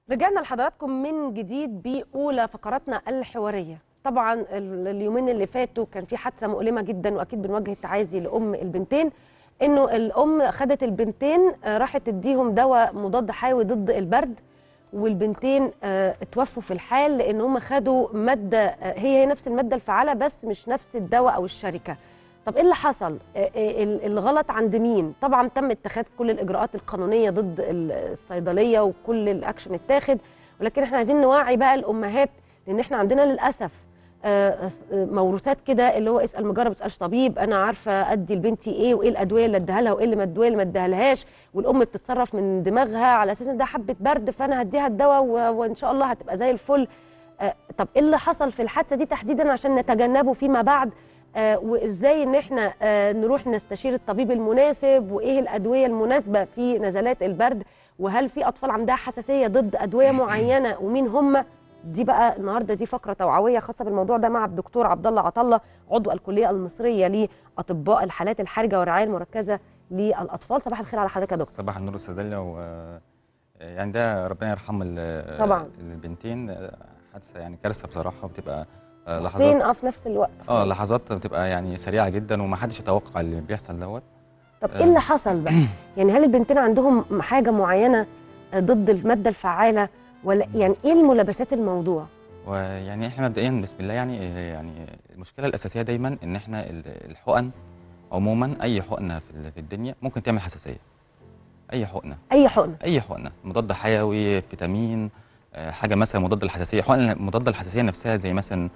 رجعنا لحضراتكم من جديد بأولى فقراتنا الحوارية طبعا ال- اليومين اللي فاتوا كان في حادثة مؤلمة جدا وأكيد بنوجه التعازي لأم البنتين إنه الأم خدت البنتين آه، راحت تديهم دواء مضاد حيوي ضد البرد والبنتين آه، اتوفوا في الحال لأن هم خدوا مادة آه، هي هي نفس المادة الفعالة بس مش نفس الدواء أو الشركة طب ايه اللي حصل؟ آه، آه، ال- الغلط عند مين؟ طبعا تم اتخاذ كل الاجراءات القانونيه ضد ال- الصيدليه وكل الاكشن اتاخد ولكن احنا عايزين نوعي بقى الامهات لان احنا عندنا للاسف آه، آه، موروثات كده اللي هو اسال مجرب ما تسالش طبيب انا عارفه ادي لبنتي ايه وايه الادويه اللي اديها لها وايه اللي ما الادويه اللي ما اديهالهاش والام بتتصرف من دماغها على اساس ان ده حبه برد فانا هديها الدواء و- وان شاء الله هتبقى زي الفل آه، طب ايه اللي حصل في الحادثه دي تحديدا عشان نتجنبه فيما بعد آه، وازاي ان احنا آه، نروح نستشير الطبيب المناسب وايه الادويه المناسبه في نزلات البرد وهل في اطفال عندها حساسيه ضد ادويه معينه ومين هم دي بقى النهارده دي فقره توعويه خاصه بالموضوع ده مع الدكتور عبد الله عطله عضو الكليه المصريه لاطباء الحالات الحرجه والرعايه المركزه للاطفال صباح الخير على حضرتك يا دكتور صباح النور استاذ و يعني ده ربنا يرحم ال- طبعا. البنتين حادثه يعني كارثه بصراحه وبتبقى آه، فين لحظات اه في نفس الوقت اه لحظات بتبقى يعني سريعه جدا ومحدش يتوقع اللي بيحصل دوت طب ايه اللي حصل بقى يعني هل البنتين عندهم حاجه معينه آه، ضد الماده الفعاله ولا يعني ايه الملابسات الموضوع ويعني احنا مبدئيا بسم الله يعني يعني المشكله الاساسيه دايما ان احنا ال- الحقن عموما اي حقنه في ال- في الدنيا ممكن تعمل حساسيه اي حقنه اي حقنه اي حقنه مضاد حيوي فيتامين آه، حاجه مثلا مضاد الحساسيه حقن مضاد الحساسيه نفسها زي مثلا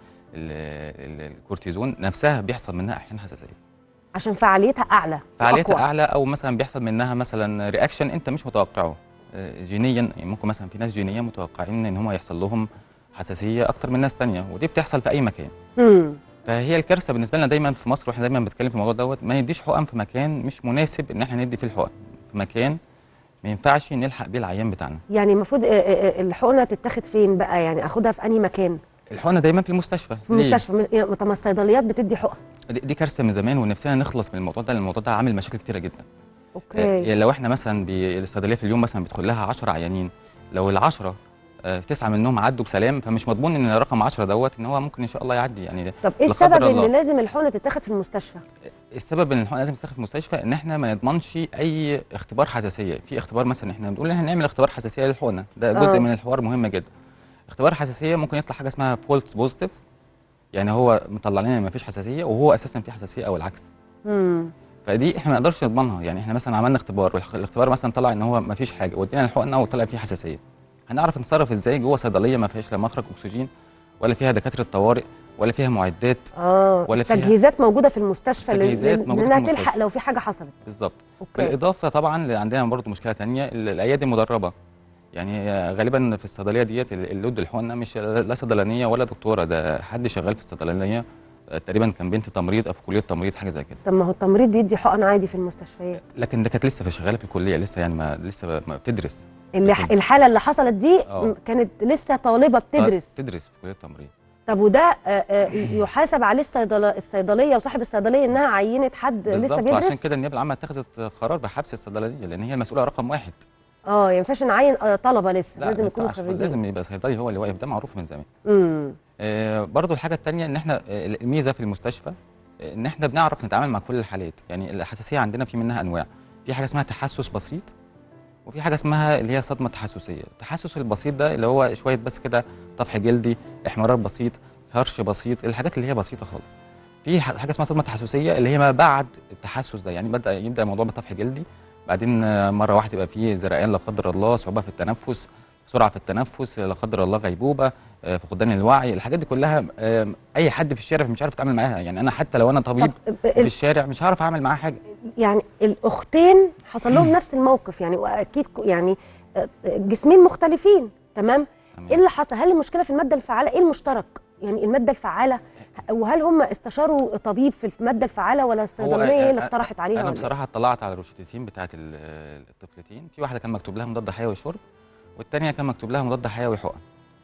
ال- ال- الكورتيزون نفسها بيحصل منها احيانا حساسيه عشان فعاليتها اعلى فعاليتها وأقوى. اعلى او مثلا بيحصل منها مثلا رياكشن انت مش متوقعه آه، جينيا يعني ممكن مثلا في ناس جينيا متوقعين ان هم يحصل لهم حساسيه اكتر من ناس تانية ودي بتحصل في اي مكان امم فهي الكارثه بالنسبه لنا دايما في مصر واحنا دايما بنتكلم في الموضوع دوت ما نديش حقن في مكان مش مناسب ان احنا ندي فيه الحقن في مكان ما ينفعش نلحق بيه العيان بتاعنا يعني المفروض آه، آه، آه، الحقنه تتاخد فين بقى يعني اخدها في انهي مكان الحقنه دايما في المستشفى في المستشفى مس- يعني طب ما الصيدليات بتدي حقن دي, دي كارثه من زمان ونفسنا نخلص من الموضوع ده لان الموضوع ده عامل مشاكل كتيره جدا اوكي يعني لو احنا مثلا بي- الصيدليه في اليوم مثلا بيدخل لها 10 عيانين لو ال10 تسعه منهم عدوا بسلام فمش مضمون ان رقم 10 دوت ان هو ممكن ان شاء الله يعدي يعني طب ايه لا السبب قدر الله. ان لازم الحقنه تتاخد في المستشفى السبب ان الحقنه لازم تتاخد في المستشفى ان احنا ما نضمنش اي اختبار حساسيه في اختبار مثلا احنا بنقول ان احنا نعمل اختبار حساسيه للحقنه ده جزء آه. من الحوار مهم جدا اختبار حساسيه ممكن يطلع حاجه اسمها فولس بوزيتيف يعني هو مطلع لنا ما فيش حساسيه وهو اساسا في حساسيه او العكس امم فدي احنا ما نقدرش نضمنها يعني احنا مثلا عملنا اختبار والاختبار مثلا طلع ان هو ما فيش حاجه ودينا الحقنه وطلع فيه حساسيه هنعرف نتصرف ازاي جوه صيدليه ما فيهاش لا مخرج اكسجين ولا فيها دكاتره طوارئ ولا فيها معدات اه ولا فيها- تجهيزات موجوده في المستشفى لل- تجهيزات لل- موجودة في لانها المستشفى. تلحق لو في حاجه حصلت بالظبط اوكي بالاضافه طبعا اللي عندنا برضو مشكله تانية ال- الايادي المدربه يعني آه، غالبا في الصيدليه ديت ال- اللود الحقنه مش لا صيدلانيه ولا دكتوره ده حد شغال في الصيدليه آه، تقريبا كان بنت تمريض او في كليه تمريض حاجه زي كده طب ما هو التمريض بيدي حقن عادي في المستشفيات لكن ده كانت لسه في شغاله في الكليه لسه يعني ما لسه ما بتدرس اللي لكن- الحاله اللي حصلت دي آه. م- كانت لسه طالبه بتدرس تدرس في كليه التمريض طب وده آه، آه، يحاسب عليه الصيدله الصيدليه وصاحب الصيدليه انها عينت حد لسه بالظبط وعشان بيدرس كده النيابه العامه اتخذت قرار بحبس الصيدليه لان هي المسؤوله رقم واحد اه يعني ما ينفعش نعين آه، طلبه لسه لا لازم ما يكونوا ينفعش، خريجين لازم يبقى صيدلي هو اللي واقف ده معروف من زمان امم آه، برضو الحاجة التانية إن إحنا آه، الميزة في المستشفى آه، إن إحنا بنعرف نتعامل مع كل الحالات، يعني الحساسية عندنا في منها أنواع، في حاجة اسمها تحسس بسيط وفي حاجة اسمها اللي هي صدمة تحسسية، التحسس البسيط ده اللي هو شوية بس كده طفح جلدي، إحمرار بسيط، هرش بسيط، الحاجات اللي هي بسيطة خالص. في ح- حاجة اسمها صدمة تحسسية اللي هي ما بعد التحسس ده، يعني بدأ يبدأ الموضوع بطفح جلدي، بعدين آه، مرة واحدة يبقى فيه زرقان لا قدر الله، صعوبة في التنفس، سرعة في التنفس، لا قدر الله غيبوبة، آه، فقدان الوعي الحاجات دي كلها آم، اي حد في الشارع مش عارف يتعامل معاها يعني انا حتى لو انا طبيب طب في ال- الشارع مش هعرف اعمل معاها حاجه يعني الاختين حصل لهم نفس الموقف يعني واكيد ك- يعني آه، جسمين مختلفين تمام تمام. ايه اللي حصل هل المشكله في الماده الفعاله ايه المشترك يعني الماده الفعاله وهل هم استشاروا طبيب في الماده الفعاله ولا الصيدليه هي اللي أنا- اقترحت عليها انا ولا إيه؟ بصراحه اطلعت على الروشتتين بتاعت ال- الطفلتين في واحده كان مكتوب لها مضاد حيوي شرب والثانيه كان مكتوب لها مضاد حيوي حقن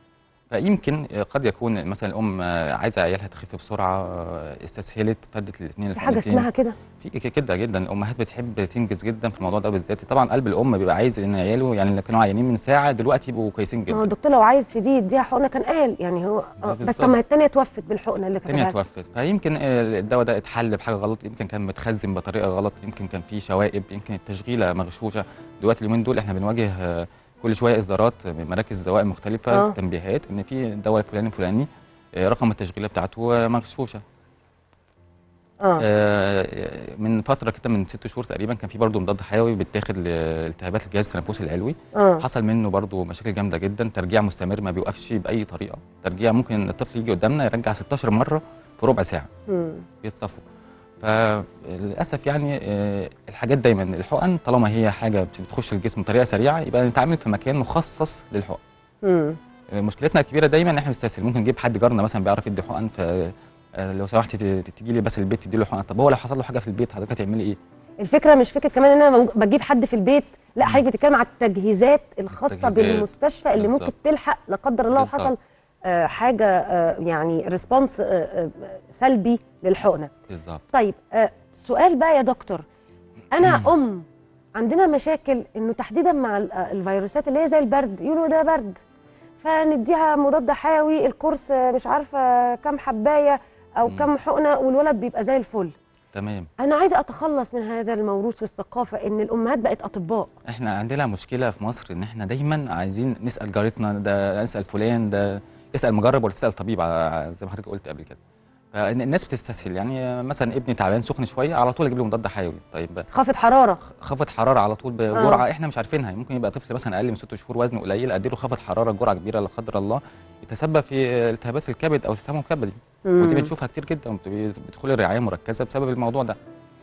فيمكن آه، قد يكون مثلا الام آه، عايزه عيالها تخف بسرعه آه، استسهلت فدت الاثنين في حاجه اسمها كده في ك- كده جدا الامهات بتحب تنجز جدا في الموضوع ده بالذات طبعا قلب الام بيبقى عايز ان عياله يعني اللي كانوا عيانين من ساعه دلوقتي يبقوا كويسين ما هو جدا الدكتور لو عايز في دي يديها حقنه كان قال يعني هو آه، بس بالظبط. طب ما هي الثانيه توفت بالحقنه اللي الدنيا كتبها توفت فيمكن آه، الدواء ده اتحل بحاجه غلط يمكن كان متخزن بطريقه غلط يمكن كان فيه شوائب يمكن التشغيله مغشوشه دلوقتي اليومين دول احنا بنواجه آه، كل شويه اصدارات من مراكز دواء مختلفه آه. تنبيهات ان في دواء فلاني فلاني آه، رقم التشغيله بتاعته آه، مغشوشه اه آه، من فتره كده من ست شهور تقريبا كان في برضه مضاد حيوي بيتاخد لالتهابات الجهاز التنفسي العلوي اه حصل منه برضه مشاكل جامده جدا ترجيع مستمر ما بيوقفش باي طريقه ترجيع ممكن الطفل يجي قدامنا يرجع 16 مره في ربع ساعه مم. بيتصفوا فللاسف يعني آه، الحاجات دايما الحقن طالما هي حاجه بتخش الجسم بطريقه سريعه يبقى نتعامل في مكان مخصص للحقن مم. آه، مشكلتنا الكبيره دايما ان احنا بنستسهل ممكن نجيب حد جارنا مثلا بيعرف يدي حقن ف آه، لو سمحتي ت- تيجي لي بس البيت تدي له حقن طب هو لو حصل له حاجه في البيت حضرتك هتعملي ايه؟ الفكره مش فكره كمان ان انا بجيب حد في البيت لا حضرتك بتتكلم على التجهيزات الخاصه التجهيزات. بالمستشفى اللي ممكن بالظبط. تلحق لا قدر الله بالظبط. وحصل آه، حاجه آه، يعني ريسبونس سلبي للحقنه بالظبط طيب آه، سؤال بقى يا دكتور انا ام عندنا مشاكل انه تحديدا مع ال- آه، الفيروسات اللي هي زي البرد يقولوا ده برد فنديها مضاد حيوي الكورس آه، مش عارفه كام حبايه او مم. كام حقنه والولد بيبقى زي الفل تمام انا عايزه اتخلص من هذا الموروث والثقافه ان الامهات بقت اطباء احنا عندنا مشكله في مصر ان احنا دايما عايزين نسال جارتنا ده نسال فلان ده اسال مجرب ولا تسال طبيب على زي ما حضرتك قلت قبل كده فالناس بتستسهل يعني مثلا ابني تعبان سخن شويه على طول اجيب له مضاد حيوي طيب خافت حراره خفض حراره على طول بجرعه احنا مش عارفينها ممكن يبقى طفل مثلا اقل من ست شهور وزنه قليل اديله خفض حراره جرعه كبيره لا قدر الله يتسبب في التهابات في الكبد او تسمم كبدي ودي مم. بنشوفها كتير جدا وبت- بتدخل الرعايه مركزه بسبب الموضوع ده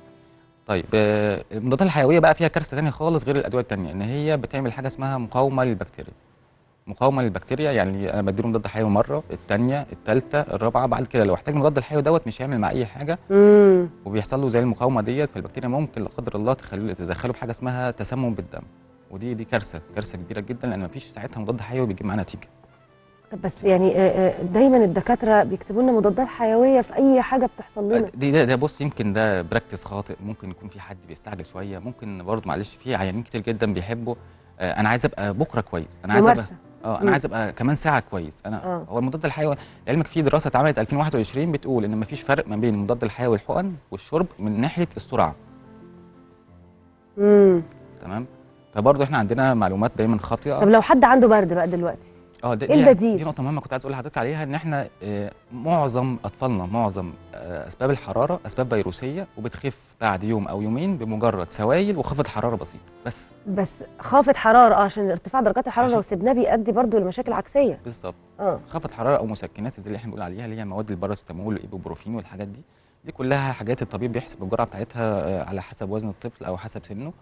طيب آه، المضادات الحيويه بقى فيها كارثه ثانيه خالص غير الادويه الثانيه ان هي بتعمل حاجه اسمها مقاومه للبكتيريا مقاومه للبكتيريا يعني انا بديله مضاد حيوي مره الثانيه الثالثه الرابعه بعد كده لو احتاج المضاد الحيوي دوت مش هيعمل مع اي حاجه مم. وبيحصل له زي المقاومه ديت فالبكتيريا ممكن لا قدر الله تخلي تدخله في حاجه اسمها تسمم بالدم ودي دي كارثه كارثه كبيره جدا لان مفيش ساعتها مضاد حيوي بيجيب معاه نتيجه طب بس يعني آه، آه، دايما الدكاتره بيكتبوا لنا مضادات حيويه في اي حاجه بتحصل لنا دي ده, ده بص يمكن ده براكتس خاطئ ممكن يكون في حد بيستعجل شويه ممكن برضه معلش في عيانين كتير جدا بيحبوا آه انا عايز ابقى بكره كويس انا عايز ابقى ممارسه اه مم. انا عايز ابقى كمان ساعه كويس انا آه. هو المضاد الحيوي لعلمك في دراسه اتعملت 2021 بتقول ان مفيش فرق ما بين المضاد الحيوي الحقن والشرب من ناحيه السرعه مم. تمام فبرضه احنا عندنا معلومات دايما خاطئه طب لو حد عنده برد بقى دلوقتي اه ده- إيه دي- البديل؟ دي نقطة مهمة كنت عايز أقول لحضرتك عليها إن إحنا آه، معظم أطفالنا معظم آه، أسباب الحرارة أسباب فيروسية وبتخف بعد يوم أو يومين بمجرد سوائل وخفض حرارة بسيط بس بس خافت حراره اه عشان ارتفاع درجات الحراره عشان- لو سيبناه بيؤدي برضو لمشاكل عكسيه بالظبط اه خفض حرارة أو مسكنات زي اللي إحنا بنقول عليها اللي هي مواد الباراسيتامول والإيبوبروفين والحاجات دي دي كلها حاجات الطبيب بيحسب الجرعة بتاعتها آه، على حسب وزن الطفل أو حسب سنه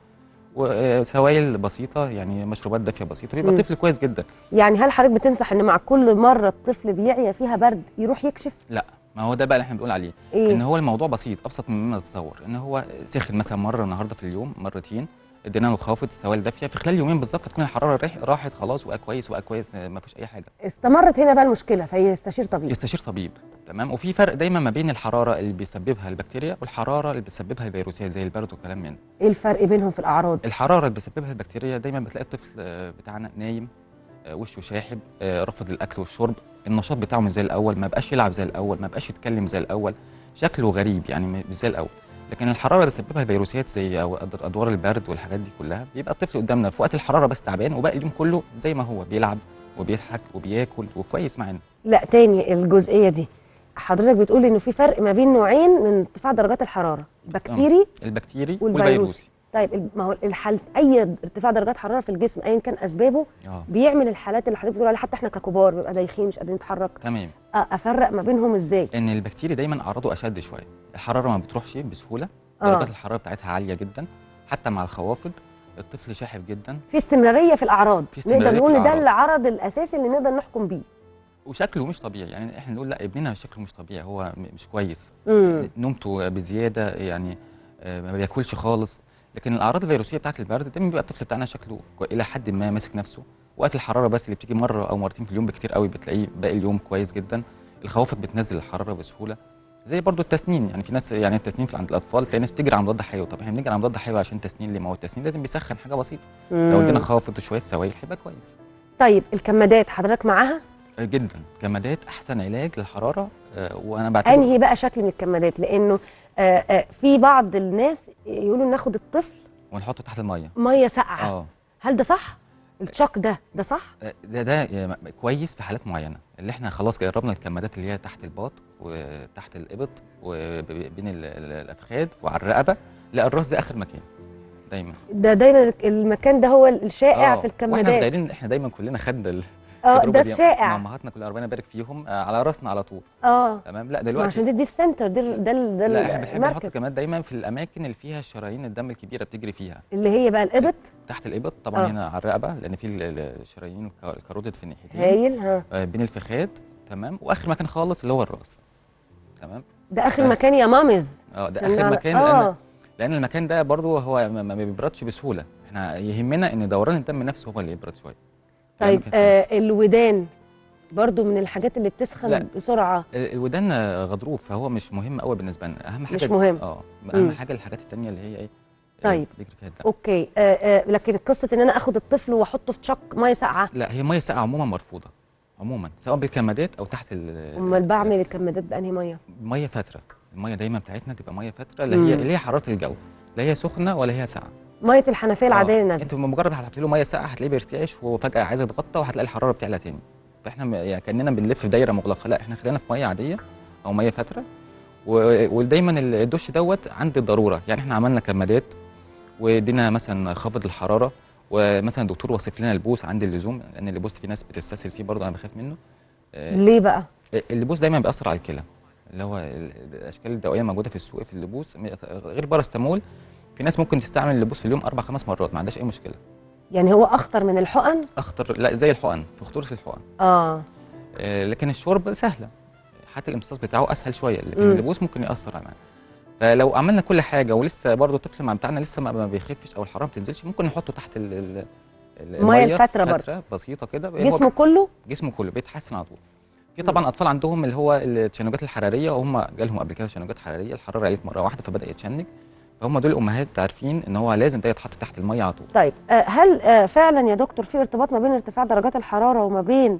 وسوائل بسيطة يعني مشروبات دافية بسيطة بيبقى مم. الطفل كويس جدا يعني هل حضرتك بتنصح ان مع كل مره الطفل بيعيا فيها برد يروح يكشف لا ما هو ده بقى اللي احنا بنقول عليه ايه ان هو الموضوع بسيط ابسط مما نتصور ان هو سخن مثلا مره النهارده في اليوم مرتين ادينا له خافض سوائل دافيه في خلال يومين بالظبط هتكون الحراره راح- راحت خلاص وبقى كويس وبقى كويس ما فيش اي حاجه استمرت هنا بقى المشكله فيستشير طبيب يستشير طبيب تمام وفي فرق دايما ما بين الحراره اللي بيسببها البكتيريا والحراره اللي بتسببها الفيروسات زي البرد والكلام من ده. ايه الفرق بينهم في الاعراض الحراره اللي بيسببها البكتيريا دايما بتلاقي الطفل آه، بتاعنا نايم آه، وشه شاحب آه، رافض الاكل والشرب النشاط بتاعه مش زي الاول ما بقاش يلعب زي الاول ما بقاش يتكلم زي الاول شكله غريب يعني م- مش زي الاول لكن الحراره اللي بتسببها الفيروسات زي أو أد- ادوار البرد والحاجات دي كلها بيبقى الطفل قدامنا في وقت الحراره بس تعبان وباقي اليوم كله زي ما هو بيلعب وبيضحك وبياكل وكويس معانا لا تاني الجزئيه دي حضرتك بتقول انه في فرق ما بين نوعين من ارتفاع درجات الحراره البكتيري البكتيري والفيروسي والفيروسي طيب ال- ما هو الحال اي ارتفاع درجات حراره في الجسم ايا كان اسبابه اه بيعمل الحالات اللي حضرتك بتقول عليها حتى احنا ككبار بنبقى دايخين مش قادرين نتحرك تمام أ- افرق ما بينهم ازاي ان البكتيريا دايما اعراضه اشد شويه الحراره ما بتروحش بسهوله آه. درجات الحراره بتاعتها عاليه جدا حتى مع الخوافض الطفل شاحب جدا في استمراريه في الاعراض في استمرارية نقدر في نقول إن ده الأعراض. العرض الاساسي اللي نقدر نحكم بيه وشكله مش طبيعي يعني احنا نقول لا ابننا شكله مش طبيعي هو م- مش كويس امم نومته بزياده يعني آه، ما بياكلش خالص لكن الاعراض الفيروسيه بتاعه البرد دايما بيبقى الطفل بتاعنا شكله كو- الى حد ما ماسك نفسه وقت الحراره بس اللي بتيجي مره او مرتين في اليوم بكتير قوي بتلاقيه باقي اليوم كويس جدا الخوافت بتنزل الحراره بسهوله زي برضو التسنين يعني في ناس يعني التسنين في عند الاطفال تلاقي ناس بتجري على مضاد حيوي طب احنا بنجري على مضاد حيوي عشان تسنين ليه ما هو التسنين لازم بيسخن حاجه بسيطه لو مم. ادينا خوافت وشويه سوائل هيبقى كويس طيب الكمادات حضرتك معاها آه، جدا كمادات احسن علاج للحراره آه، وانا بعتبر انهي بقى شكل من الكمادات لانه آه آه في بعض الناس يقولوا ناخد الطفل ونحطه تحت الميه ميه ساقعه اه هل ده صح الشوك ده ده صح ده ده ي- كويس في حالات معينه اللي احنا خلاص جربنا الكمادات اللي هي تحت الباط وتحت الابط وبين ال- ال- الافخاذ وعلى الرقبه لا الراس ده اخر مكان دايما ده دايما المكان ده هو الشائع آه، في واحنا الكمادات صغيرين احنا دايما كلنا خدنا ال- اه التجربة ده دي. الشائع امهاتنا كلها ربنا يبارك فيهم آه، على راسنا على طول اه تمام لا ما دلوقتي عشان دي, دي السنتر دي ال- ده ال- ده لا احنا بنحب نحط المركز الكمادات دايما في الاماكن اللي فيها شرايين الدم الكبيره بتجري فيها اللي هي بقى الابط تحت الابط طبعا آه. هنا على الرقبه لان في ال- ال- الشرايين الك- الكاروتيد في الناحيتين هايل ها آه، بين الفخاد تمام واخر مكان خالص اللي هو الراس تمام ده اخر آه. مكان يا مامز اه ده عشان اخر على- مكان لان اه لان المكان ده برضو هو ما ما بيبردش بسهوله احنا يهمنا ان دوران الدم نفسه هو اللي يبرد شويه طيب فالمكان- آه الودان برضو من الحاجات اللي بتسخن لا. بسرعه ال- الودان آه، غضروف فهو مش مهم قوي بالنسبه لنا اهم حاجه مش مهم. اه مم. اهم حاجه الحاجات التانية اللي هي ايه طيب. بيجري فيها الدم اوكي آه آه لكن قصه ان انا اخد الطفل واحطه في شك ميه ساقعه لا هي ميه ساقعه عموما مرفوضه عموما سواء بالكمادات او تحت ال امال بعمل الكمادات بانهي ميه ميه فتره الميه دايما بتاعتنا تبقى ميه فتره لا هي مم. اللي هي حراره الجو لا هي سخنه ولا هي ساقعه ميه الحنفيه العاديه اللي آه. نازله انت بمجرد هتحط له ميه ساقعه هتلاقيه بيرتعش وفجاه عايز يتغطى وهتلاقي الحراره بتعلى تاني فاحنا م- يعني كاننا بنلف في دايره مغلقه لا احنا خلينا في ميه عاديه او ميه فتره و- ودايما الدش دوت عند الضروره يعني احنا عملنا كمادات وادينا مثلا خفض الحراره ومثلا الدكتور وصف لنا البوس عند اللزوم لان البوس في ناس بتستسهل فيه برضه انا بخاف منه آه، ليه بقى اللبوس دايما بيأثر على الكلى اللي هو ال- الاشكال الدوائيه موجوده في السوق في اللبوس م- غير باراستامول في ناس ممكن تستعمل اللبوس في اليوم اربع خمس مرات ما عندهاش اي مشكله يعني هو اخطر من الحقن اخطر لا زي الحقن في خطوره الحقن اه آه، لكن الشرب سهله حتى الامتصاص بتاعه اسهل شويه لكن مم. اللبوس ممكن ياثر معانا فلو عملنا كل حاجه ولسه برضه الطفل مع بتاعنا لسه ما ما بيخفش او الحراره ما بتنزلش ممكن نحطه تحت ال ال ال- المية المية الفترة برضه. فتره بسيطه كده هو جسمه كله جسمه كله بيتحسن على طول في طبعا اطفال عندهم اللي هو التشنجات الحراريه وهم جالهم قبل كده تشنجات حراريه الحراره عليت مره واحده فبدا يتشنج فهم دول الامهات عارفين ان هو لازم ده يتحط تحت الميه على طول طيب آه، هل آه، فعلا يا دكتور في ارتباط ما بين ارتفاع درجات الحراره وما بين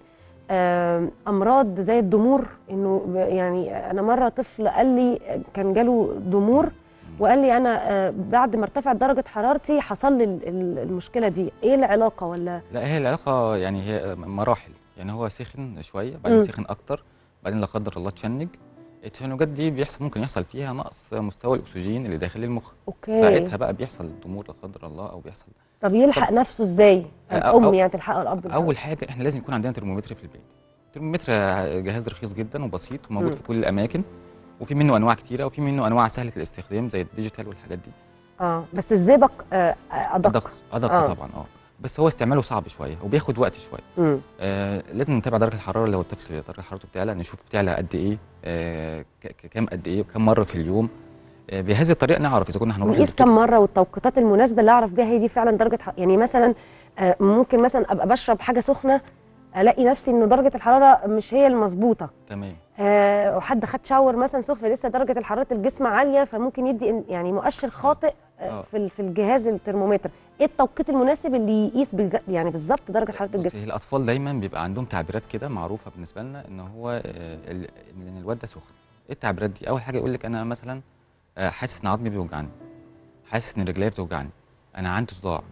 آه، امراض زي الضمور انه ب- يعني انا مره طفل قال لي كان جاله ضمور وقال لي انا آه، بعد ما ارتفعت درجه حرارتي حصل لي ال- ال- المشكله دي ايه العلاقه ولا لا هي العلاقه يعني هي مراحل يعني هو سخن شويه بعدين مم. سخن اكتر بعدين لا قدر الله تشنج التشنجات دي بيحصل ممكن يحصل فيها نقص مستوى الاكسجين اللي داخل المخ اوكي ساعتها بقى بيحصل ضمور لا قدر الله او بيحصل طب يلحق نفسه ازاي آه، الام أو- يعني تلحقه الاب الأول. اول حاجه احنا لازم يكون عندنا ترمومتر في البيت الترمومتر جهاز رخيص جدا وبسيط وموجود مم. في كل الاماكن وفي منه انواع كتيره وفي منه انواع سهله الاستخدام زي الديجيتال والحاجات دي اه بس الزئبق آه، آه، ادق ادق ادق آه. طبعا اه بس هو استعماله صعب شويه وبياخد وقت شويه مم. آه لازم نتابع درجه الحراره لو الطفل درجه حرارته بتعلى نشوف بتعلى قد ايه آه ك- ك- كام قد ايه كام مره في اليوم آه بهذه الطريقه نعرف اذا كنا هنروح نقيس للدكتور. كم مره والتوقيتات المناسبه اللي اعرف بيها هي دي فعلا درجه ح... يعني مثلا آه، ممكن مثلا ابقى بشرب حاجه سخنه الاقي نفسي انه درجه الحراره مش هي المظبوطه تمام آه، وحد خد شاور مثلا سخن لسه درجه الحراره الجسم عاليه فممكن يدي إن- يعني مؤشر خاطئ آه، آه. في ال- في الجهاز الترمومتر ايه التوقيت المناسب اللي يقيس بج... يعني بالظبط درجه حراره بصي الجسم هي الاطفال دايما بيبقى عندهم تعبيرات كده معروفه بالنسبه لنا ان هو آه، ال- ان الواد ده سخن ايه التعبيرات دي اول حاجه يقول لك انا مثلا آه، حاسس ان عظمي بيوجعني حاسس ان رجلي بتوجعني انا عندي صداع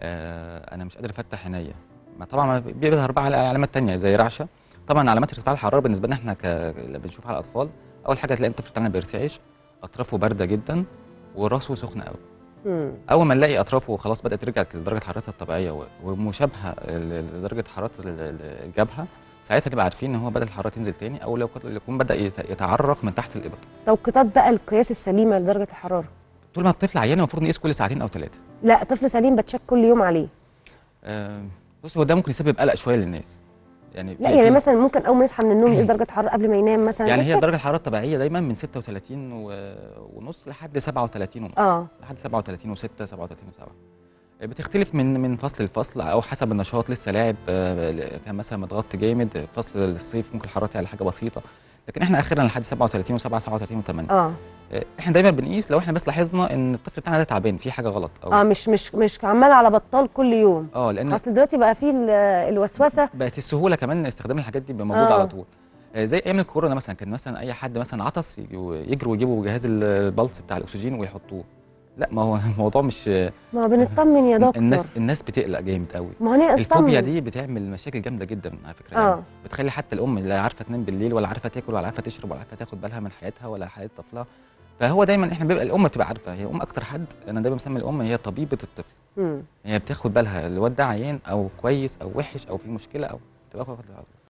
آه، انا مش قادر افتح عينيا ما طبعا ما بيظهر بقى على علامات تانية زي رعشه طبعا علامات ارتفاع الحراره بالنسبه لنا احنا ك... اللي بنشوفها على الاطفال اول حاجه تلاقي الطفل بتاعنا بيرتعش اطرافه بارده جدا وراسه سخن قوي مم. اول ما نلاقي اطرافه خلاص بدات ترجع لدرجه حرارتها الطبيعيه و- ومشابهه ل- لدرجه حراره ال- ال- الجبهه ساعتها نبقى عارفين ان هو بدا الحراره تنزل تاني او لو كنت- يكون بدا يت- يتعرق من تحت الابط توقيتات بقى القياس السليمه لدرجه الحراره طول ما الطفل عيان المفروض نقيس كل ساعتين او ثلاثه لا طفل سليم بتشك كل يوم عليه آه بص هو ده ممكن يسبب قلق شويه للناس يعني لا في- يعني في- مثلا ممكن اول ما يصحى من النوم يقيس درجه حراره قبل ما ينام مثلا يعني هي يتشك. درجه الحراره الطبيعيه دايما من 36 و- ونص لحد 37 ونص اه لحد 37 و6 37 و7 بتختلف من من فصل لفصل او حسب النشاط لسه لاعب آه، كان مثلا متغطي جامد فصل الصيف ممكن الحراره تعلى حاجه بسيطه لكن احنا اخرنا لحد 37 و7 37 و8 اه احنا دايما بنقيس لو احنا بس لاحظنا ان الطفل بتاعنا ده تعبان في حاجه غلط او اه مش مش مش عمال على بطال كل يوم اه لان اصل دلوقتي بقى فيه ال- الوسوسه بقت السهوله كمان استخدام الحاجات دي بقى موجود آه. على طول آه، زي ايام الكورونا مثلا كان مثلا اي حد مثلا عطس يجوا- يجروا ويجيبوا جهاز البلس بتاع الاكسجين ويحطوه لا ما هو الموضوع مش ما هو بنطمن يا دكتور الناس الناس بتقلق جامد قوي ما هو نطمن. الفوبيا دي بتعمل مشاكل جامده جدا على فكره آه. يعني بتخلي حتى الام لا عارفه تنام بالليل ولا عارفه تاكل ولا عارفه تشرب ولا عارفه تاخد بالها من حياتها ولا حياه طفلها فهو دايما احنا بيبقى الام بتبقى عارفه هي ام اكتر حد انا دايما مسمي الام هي طبيبه الطفل مم. هي بتاخد بالها الواد ده عيان او كويس او وحش او في مشكله او تبقى واخدة بالها.